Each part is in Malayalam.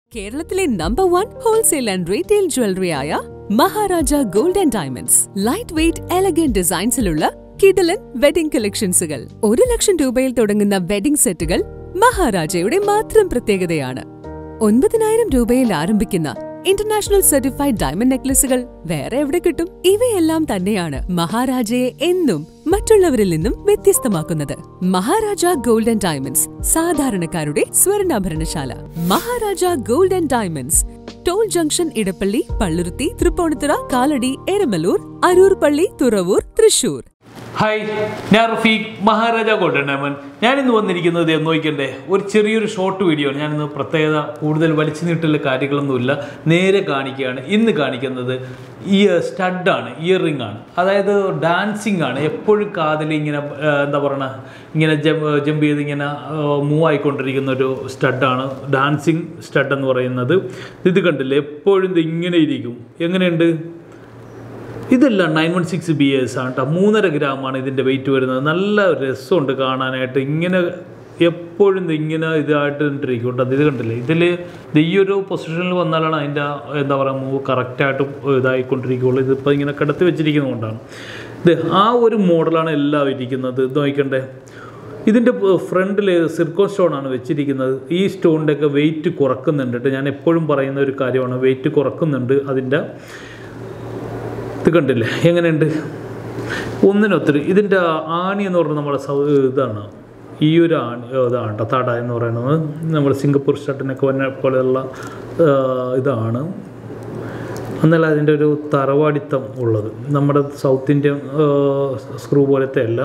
കേരളത്തിലെ number one wholesale and retail ജ്വല്ലറിയായ Maharaja gold and diamonds light weight elegant ഡിസൈൻസിലുള്ള കിടലൻ വെഡിംഗ് കളക്ഷൻസുകൾ ഒരു ലക്ഷം രൂപയിൽ തുടങ്ങുന്ന വെഡിംഗ് സെറ്റുകൾ മഹാരാജയുടെ മാത്രം പ്രത്യേകതയാണ് ഒൻപതിനായിരം രൂപയിൽ ആരംഭിക്കുന്ന ഇന്റർനാഷണൽ സർട്ടിഫൈഡ് ഡയമണ്ട് നെക്ലസുകൾ വേറെ എവിടെ കിട്ടും ഇവയെല്ലാം തന്നെയാണ് മഹാരാജയെ എന്നും മറ്റുള്ളവരിൽ നിന്നും വ്യത്യസ്തമാക്കുന്നത് മഹാരാജ ഗോൾഡ് ആൻഡ് ഡയമണ്ട്സ് സാധാരണക്കാരുടെ സ്വർണ്ണാഭരണശാല Maharaja gold and diamonds toll junction Edappally Palluruthy Tripunithura Kalady Eramallur Aroor പള്ളി തുറവൂർ തൃശൂർ ഹായ് ഞാൻ റഫീഖ് മഹാരാജ ഗോൾഡൻ ഡയമണ്ട് ഞാനിന്ന് വന്നിരിക്കുന്നത് എന്ന് നോക്കണ്ടേ ഒരു ചെറിയൊരു ഷോർട്ട് വീഡിയോ ആണ് ഞാനിന്ന് പ്രത്യേകത കൂടുതൽ വലിച്ചു നീട്ടുള്ള കാര്യങ്ങളൊന്നുമില്ല നേരെ കാണിക്കുകയാണ് ഇന്ന് കാണിക്കുന്നത് ഈ സ്റ്റഡാണ് ഇയർ റിംഗ് ആണ് അതായത് ഡാൻസിങ് ആണ് എപ്പോഴും കാതിൽ ഇങ്ങനെ ആ, എന്താ പറയണ ഇങ്ങനെ ജമ്പ് ചെയ്ത് ഇങ്ങനെ മൂവ് ആയിക്കൊണ്ടിരിക്കുന്ന ഒരു സ്റ്റഡാണ് ഡാൻസിങ് സ്റ്റഡ് എന്ന് പറയുന്നത് ഇത് കണ്ടില്ലേ എപ്പോഴും ഇത് ഇങ്ങനെ ഇരിക്കും എങ്ങനെയുണ്ട് ഇതല്ല nine one six B S ആണ് കേട്ടോ മൂന്നര ഗ്രാമാണ് ഇതിൻ്റെ വെയിറ്റ് വരുന്നത് നല്ല രസമുണ്ട് കാണാനായിട്ട് ഇങ്ങനെ എപ്പോഴും ഇത് ഇങ്ങനെ ഇതായിട്ട് ഇട്ടിരിക്കും കേട്ടോ ഇത് കണ്ടില്ലേ ഇതിൽ ഇത് ഈ ഒരു പൊസിഷനിൽ വന്നാലാണ് അതിൻ്റെ എന്താ പറയുക മൂവ് കറക്റ്റായിട്ട് ഇതായിക്കൊണ്ടിരിക്കുകയുള്ളൂ ഇതിപ്പോൾ ഇങ്ങനെ കിടത്തി വെച്ചിരിക്കുന്നതുകൊണ്ടാണ് ഇത് ആ ഒരു മോഡലാണ് എല്ലാം ഇരിക്കുന്നത് ഇത് നോക്കണ്ടേ ഇതിൻ്റെ ഫ്രണ്ടിൽ സിർക്കോ സ്റ്റോണാണ് വെച്ചിരിക്കുന്നത് ഈ സ്റ്റോണിൻ്റെ ഒക്കെ വെയിറ്റ് കുറക്കുന്നുണ്ട് കേട്ടോ ഞാൻ എപ്പോഴും പറയുന്ന ഒരു കാര്യമാണ് വെയിറ്റ് കുറക്കുന്നുണ്ട് അതിൻ്റെ ഇത് കണ്ടില്ലേ എങ്ങനെയുണ്ട് ഒന്നിനൊത്തിരി ഇതിൻ്റെ ആണി എന്ന് പറയുന്നത് നമ്മുടെ സൗ ഇതാണ് ഈ ഒരു ആണി ഇതാണ് കേട്ടോ തട എന്ന് പറയുന്നത് നമ്മുടെ സിംഗപ്പൂർ ഷർട്ടിനൊക്കെ വന്ന പോലെയുള്ള ആ, ഇതാണ് എന്നാൽ അതിൻ്റെ ഒരു തറവാടിത്തം ഉള്ളത് നമ്മുടെ സൗത്ത് ഇന്ത്യൻ സ്ക്രൂ പോലത്തെ അല്ല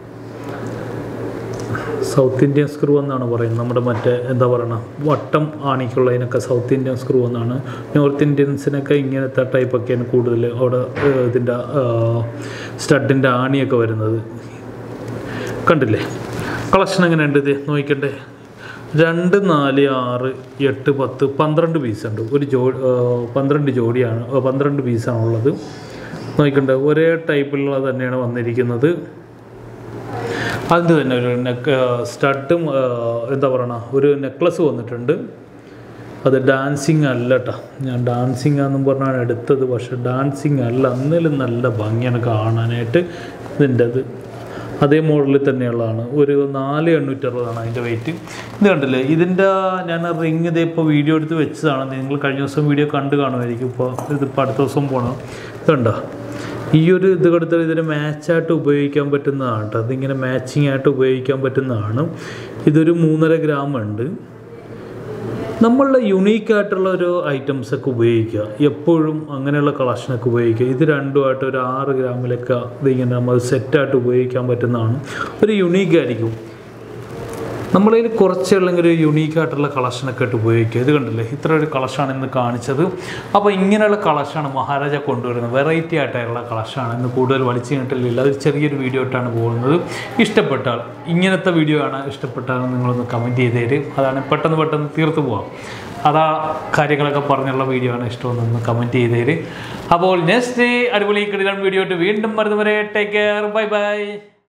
സൗത്ത് ഇന്ത്യൻ സ്ക്രൂ എന്നാണ് പറയുന്നത് നമ്മുടെ മറ്റേ എന്താ പറയുക വട്ടം ആണിക്കുള്ളതിനൊക്കെ സൗത്ത് ഇന്ത്യൻ സ്ക്രൂ എന്നാണ് നോർത്ത് ഇന്ത്യൻസിനൊക്കെ ഇങ്ങനത്തെ ടൈപ്പൊക്കെയാണ് കൂടുതൽ അവിടെ ഏഹ്, ഇതിൻ്റെ സ്റ്റഡിൻ്റെ ആണിയൊക്കെ വരുന്നത് കണ്ടില്ലേ കളക്ഷൻ എങ്ങനെയുണ്ട് ഇത് നോക്കണ്ടേ രണ്ട് നാല് ആറ് എട്ട് പത്ത് പന്ത്രണ്ട് പീസുണ്ട് ഒരു ജോ ഏഹ്, പന്ത്രണ്ട് ജോഡിയാണ് ഏഹ്, പന്ത്രണ്ട് പീസാണുള്ളത് നോക്കണ്ടേ ഒരേ ടൈപ്പിലുള്ള തന്നെയാണ് വന്നിരിക്കുന്നത് അതിന് തന്നെ ഒരു നെക്ക് സ്റ്റഡും എന്താ പറയണ ഒരു നെക്ലസ് വന്നിട്ടുണ്ട് അത് ഡാൻസിങ് അല്ല കേട്ടോ ഞാൻ ഡാൻസിങ് ആണെന്നും പറഞ്ഞാണ് എടുത്തത് പക്ഷെ ഡാൻസിങ് അല്ല അന്നിലും നല്ല ഭംഗിയാണ് കാണാനായിട്ട് ഇതിൻ്റെ അത് അതേ മോഡലിൽ തന്നെയുള്ളതാണ് ഒരു നാല് എണ്ണൂറ്ററുപതാണ് അതിൻ്റെ വെയിറ്റ് ഇത് കണ്ടില്ലേ ഇതിൻ്റെ ഞാൻ റിങ് ഇത് ഇപ്പോൾ വീഡിയോ എടുത്ത് വെച്ചതാണ് നിങ്ങൾ കഴിഞ്ഞ ദിവസം വീഡിയോ കണ്ട് കാണുമായിരിക്കും ഇപ്പോൾ ഇതിപ്പോൾ അടുത്ത ദിവസം പോകണം ഇതുണ്ടോ ഈ ഒരു ഇത് കൊടുത്താൽ ഇതിന് മാച്ചായിട്ട് ഉപയോഗിക്കാൻ പറ്റുന്നതാണ് കേട്ടോ അതിങ്ങനെ മാച്ചിങ് ആയിട്ട് ഉപയോഗിക്കാൻ പറ്റുന്നതാണ് ഇതൊരു മൂന്നര ഗ്രാം ഉണ്ട് നമ്മളുടെ യുണീക്കായിട്ടുള്ള ഒരു ഐറ്റംസ് ഒക്കെ ഉപയോഗിക്കുക എപ്പോഴും അങ്ങനെയുള്ള കളക്ഷനൊക്കെ ഉപയോഗിക്കുക ഇത് രണ്ടുമായിട്ട് ഒരു ആറ് ഗ്രാമിലൊക്കെ ഇതിങ്ങനെ നമ്മൾ സെറ്റായിട്ട് ഉപയോഗിക്കാൻ പറ്റുന്നതാണ് ഒരു യുണീക്ക് ആയിരിക്കും നമ്മളതിൽ കുറച്ചുള്ളെങ്കിൽ ഒരു യുണീക്കായിട്ടുള്ള കളക്ഷനൊക്കെ ആയിട്ട് ഉപയോഗിക്കുക ഇത് കണ്ടില്ലേ ഇത്ര ഒരു കളക്ഷനാണ് ഇന്ന് കാണിച്ചത് അപ്പോൾ ഇങ്ങനെയുള്ള കളക്ഷനാണ് മഹാരാജ കൊണ്ടുവരുന്നത് വെറൈറ്റി ആയിട്ടുള്ള കളക്ഷനാണ് ഇന്ന് കൂടുതൽ വലിച്ചു കിട്ടില്ല അത് ചെറിയൊരു വീഡിയോ ആയിട്ടാണ് പോകുന്നത് ഇഷ്ടപ്പെട്ടാൽ ഇങ്ങനത്തെ വീഡിയോ ആണ് ഇഷ്ടപ്പെട്ടാൽ നിങ്ങളൊന്ന് കമൻറ്റ് ചെയ്തേര് അതാണ് പെട്ടെന്ന് പെട്ടെന്ന് തീർത്ത് പോവാം അതാ കാര്യങ്ങളൊക്കെ പറഞ്ഞുള്ള വീഡിയോ ആണ് ഇഷ്ടമെന്നൊന്ന് കമൻറ്റ് ചെയ്തേര് അപ്പോൾ നെക്സ്റ്റ് അടിപൊളി കിടിലൻ വീഡിയോ ആയിട്ട് വീണ്ടും വരുന്നവരെ ടേക്ക് കെയർ ബൈ ബൈ